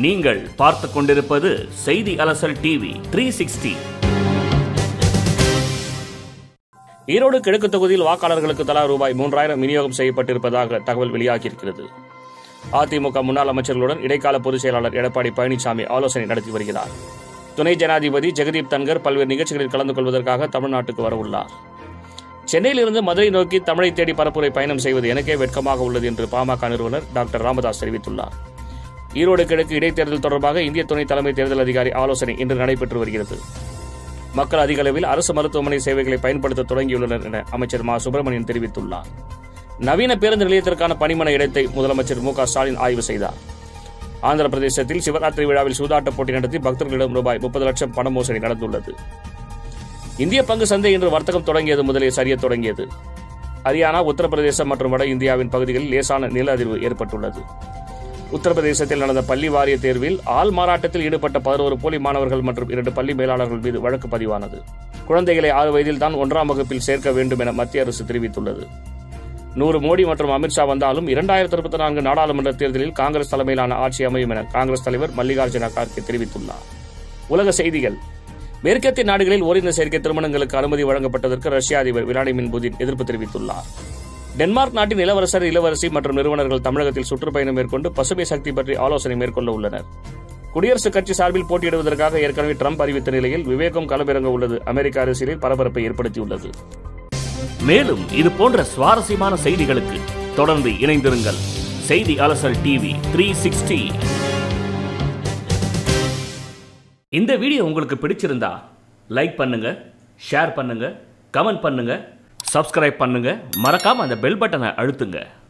நீங்கள் பார்த்து கொண்டிருப்பது செய்தி அலசல் டிவி த்ரீ சிக்ஸ்டி ஈரோடு கிழக்கு தொகுதியில் வாக்காளர்களுக்கு தலா ரூபாய் மூன்றாயிரம் விநியோகம் செய்யப்பட்டிருப்பதாக தகவல் வெளியாகியிருக்கிறது அதிமுக முன்னாள் அமைச்சர்களுடன் இடைக்கால பொதுச் செயலாளர் எடப்பாடி பழனிசாமி ஆலோசனை நடத்தி வருகிறார் துணை ஜனாதிபதி ஜெகதீப் தன்கர் பல்வேறு நிகழ்ச்சிகளில் கலந்து கொள்வதற்காக தமிழ்நாட்டுக்கு வரவுள்ளார் சென்னையிலிருந்து மதுரை நோக்கி தமிழை தேடி பரப்புரை பயணம் செய்வது எனக்கே வெட்கமாக உள்ளது என்று பாமக நிறுவனர் டாக்டர் ராமதாஸ் தெரிவித்துள்ளார் ஈரோடு கிழக்கு இடைத்தேர்தல் தொடர்பாக இந்திய துணை தலைமை தேர்தல் அதிகாரி ஆலோசனை இன்று நடைபெற்று வருகிறது மக்கள் அதிக அளவில் அரசு மருத்துவமனை சேவைகளை பயன்படுத்த தொடங்கியுள்ளனர் என அமைச்சர் மா சுப்பிரமணியன் தெரிவித்துள்ளார் நவீன பேருந்து நிலையத்திற்கான பணிமனை இடத்தை முதலமைச்சர் மு க ஸ்டாலின் ஆய்வு செய்தார் ஆந்திர பிரதேசத்தில் சிவராத்திரி விழாவில் சூதாட்ட போட்டி நடத்தி பக்தர்களிடம் ரூபாய் முப்பது லட்சம் பண மோசடி நடந்துள்ளது இந்திய பங்கு சந்தை இன்று வர்த்தகம் தொடங்கியது முதலே சரியத் தொடங்கியது ஹரியானா உத்தரப்பிரதேசம் மற்றும் வட இந்தியாவின் பகுதிகளில் லேசான நில அதிர்வு ஏற்பட்டுள்ளது உத்தரப்பிரதேசத்தில் நடந்த பள்ளி வாரிய தேர்வில் ஆள் மாறாட்டத்தில் ஈடுபட்ட பதினோரு போலி மாணவர்கள் மற்றும் இரண்டு பள்ளி மேலாளர்கள் மீது வழக்கு பதிவானது குழந்தைகளை ஆறு வயதில் தான் ஒன்றாம் வகுப்பில் சேர்க்க வேண்டும் என மத்திய அரசு தெரிவித்துள்ளது நூறு மோடி மற்றும் அமித்ஷா வந்தாலும் இரண்டாயிரத்தி இருபத்தி நான்கு நாடாளுமன்ற தேர்தலில் காங்கிரஸ் தலைமையிலான ஆட்சி அமையும் என காங்கிரஸ் தலைவர் மல்லிகார்ஜுன கார்கே தெரிவித்துள்ளார் உலக செய்திகள் மேற்கத்திய நாடுகளில் ஓரின சேர்க்கை திருமணங்களுக்கு அனுமதி வழங்கப்பட்டதற்கு ரஷ்ய அதிபர் விளாடிமிர் புதின் எதிர்ப்பு தெரிவித்துள்ளார் டென்மார்க் நாட்டின் இளவரசர் இளவரசி மற்றும் நிறுவனர்கள் தமிழகத்தில் சுற்றுப்பயணம் மேற்கொண்டு பசுமை சக்தி பற்றி ஆலோசனை மேற்கொள்ள உள்ளனர் குடியரசுக் கட்சி சார்பில் போட்டியிடுவதற்காக ஏற்கனவே ட்ரம்ப் அறிவித்த நிலையில் விவேகம் களமிறங்க உள்ளது அமெரிக்க அரசியலில் பரபரப்பை ஏற்படுத்தியுள்ளது மேலும் இது போன்ற சுவாரஸ்யமான செய்திகளுக்கு தொடர்ந்து இணைந்திருங்கள் செய்தி அலசல் டிவி த்ரீ சிக்ஸ்டி இந்த வீடியோ உங்களுக்கு பிடிச்சிருந்தா லைக் பண்ணுங்க ஷேர் பண்ணுங்க கமெண்ட் பண்ணுங்க சப்ஸ்கிரைப் பண்ணுங்க மறக்காம அந்த பெல் பட்டனை அழுத்துங்க